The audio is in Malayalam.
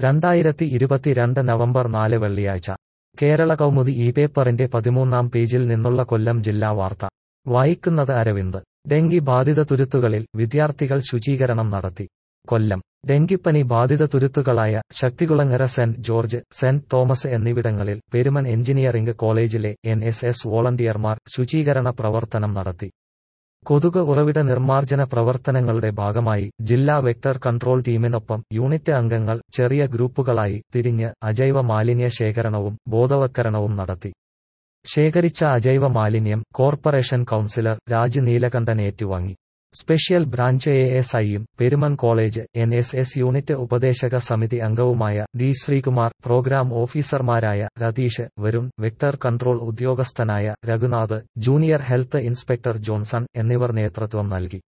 രണ്ടായിരത്തി ഇരുപത്തിരണ്ട് നവംബർ നാല് വെള്ളിയാഴ്ച കേരള കൗമുദി ഈ പേപ്പറിന്റെ പതിമൂന്നാം പേജിൽ നിന്നുള്ള കൊല്ലം ജില്ലാ വാർത്ത വായിക്കുന്നത് അരവിന്ദ് ഡെങ്കി ബാധിത തുരുത്തുകളിൽ വിദ്യാർത്ഥികൾ ശുചീകരണം നടത്തി കൊല്ലം ഡെങ്കിപ്പനി ബാധിത തുരുത്തുകളായ Sakthikulangara saint George saint Thomas എന്നിവിടങ്ങളിൽ പെരുമൻ എഞ്ചിനീയറിംഗ് കോളേജിലെ എൻ എസ് എസ് വോളണ്ടിയർമാർ ശുചീകരണ പ്രവർത്തനം നടത്തി കൊതുക് ഉറവിട നിർമ്മാർജ്ജന പ്രവർത്തനങ്ങളുടെ ഭാഗമായി ജില്ലാ വെക്ടർ കൺട്രോൾ ടീമിനൊപ്പം യൂണിറ്റ് അംഗങ്ങൾ ചെറിയ ഗ്രൂപ്പുകളായി തിരിഞ്ഞ് അജൈവ മാലിന്യ ശേഖരണവും ബോധവത്കരണവും നടത്തി ശേഖരിച്ച അജൈവ മാലിന്യം കോർപ്പറേഷൻ കൌൺസിലർ രാജ് നീലകണ്ഠൻ ഏറ്റുവാങ്ങി സ്പെഷ്യൽ ബ്രാഞ്ച് എ എസ് ഐയും Perumon college N S S unit ഉപദേശക സമിതി അംഗവുമായ ഡി ശ്രീകുമാർ പ്രോഗ്രാം ഓഫീസർമാരായ രതീഷ് വരുൺ വെക്ടർ കൺട്രോൾ ഉദ്യോഗസ്ഥനായ Raghunath junior health inspector Johnson എന്നിവർ നേതൃത്വം നൽകി